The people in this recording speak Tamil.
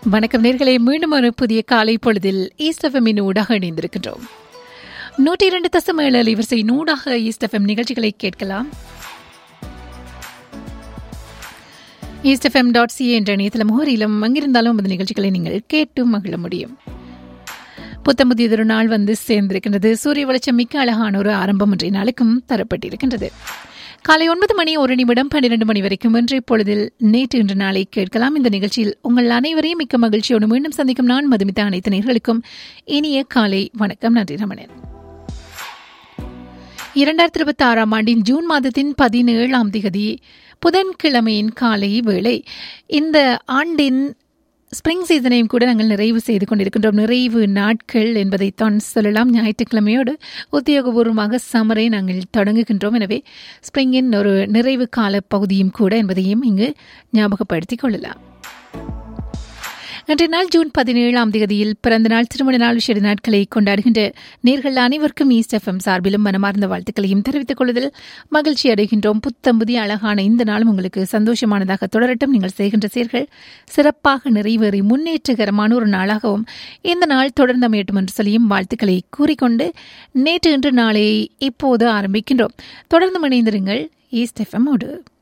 வணக்கம் நேர்களே மீண்டும் ஒரு புதிய காலை பொழுதில் ஈஸ்டஃபமின் ஊடாக இணைந்திருக்கின்றோம் நூற்றி இரண்டு தசம் ஏழு அலைவரிசை நூடாக ஈஸ்டஃபம் நிகழ்ச்சிகளை கேட்கலாம் ஈஸ்டஃபம் டாட் சி என்ற இணையதள முகரிலும் அங்கிருந்தாலும் அந்த நிகழ்ச்சிகளை நீங்கள் கேட்டு மகிழ முடியும் புத்தம் புதியதொரு நாள் வந்து சேர்ந்திருக்கின்றது சூரிய வெளிச்சம் மிக்க அழகான ஒரு ஆரம்பம் இன்றைய நாளுக்கும் தரப்பட்டிருக்கின்றது காலை ஒன்பது மணி ஒரு நிமிடம் பன்னிரண்டு மணி வரைக்கும் இன்றைய பொழுதில் நேற்று இன்று நாளை கேட்கலாம் இந்த நிகழ்ச்சியில் உங்கள் அனைவரையும் மிக்க மகிழ்ச்சியோடு மீண்டும் சந்திக்கும் நான் மதுமிதா அனைத்து நேர்களுக்கும் இனிய காலை வணக்கம் நன்றி ரமணன் இரண்டாயிரத்தி இருபத்தி ஆறாம் ஆண்டின் ஜூன் மாதத்தின் பதினேழாம் திகதி புதன்கிழமையின் காலை வேளை இந்த ஆண்டின் ஸ்ப்ரிங் சீசனையும் கூட நாங்கள் நிறைவு செய்து கொண்டிருக்கின்றோம் நிறைவு நாட்கள் என்பதைத்தான் சொல்லலாம் ஞாயிற்றுக்கிழமையோடு உத்தியோகபூர்வமாக சமரை நாங்கள் தொடங்குகின்றோம் எனவே ஸ்ப்ரிங்கின் ஒரு நிறைவு கால பகுதியும் கூட என்பதையும் இங்கு ஞாபகப்படுத்திக் கொள்ளலாம் இன்றைய நாள் ஜூன் பதினேழாம் தேதியில் பிறந்த நாள் திருமண நாள் விசேட நாட்களை கொண்டாடுகின்ற நேர்கள் அனைவருக்கும் ஈஸ்ட் எஃப்எம் சார்பிலும் மனமார்ந்த வாழ்த்துக்களையும் தெரிவித்துக் கொள்வதில் மகிழ்ச்சி அடைகின்றோம் புத்தம்புதி அழகான இந்த நாளும் உங்களுக்கு சந்தோஷமானதாக தொடரட்டும் நீங்கள் செய்கின்ற செயல்கள் சிறப்பாக நிறைவேறி முன்னேற்றகரமான ஒரு நாளாகவும் இந்த நாள் தொடர்ந்து அமையட்டும் என்று சொல்லியும் வாழ்த்துக்களை கூறிக்கொண்டு நேற்று இன்று நாளை இப்போது ஆரம்பிக்கின்றோம் தொடர்ந்து இணைந்திருங்கள் ஈஸ்ட் எஃப்எம்மோடு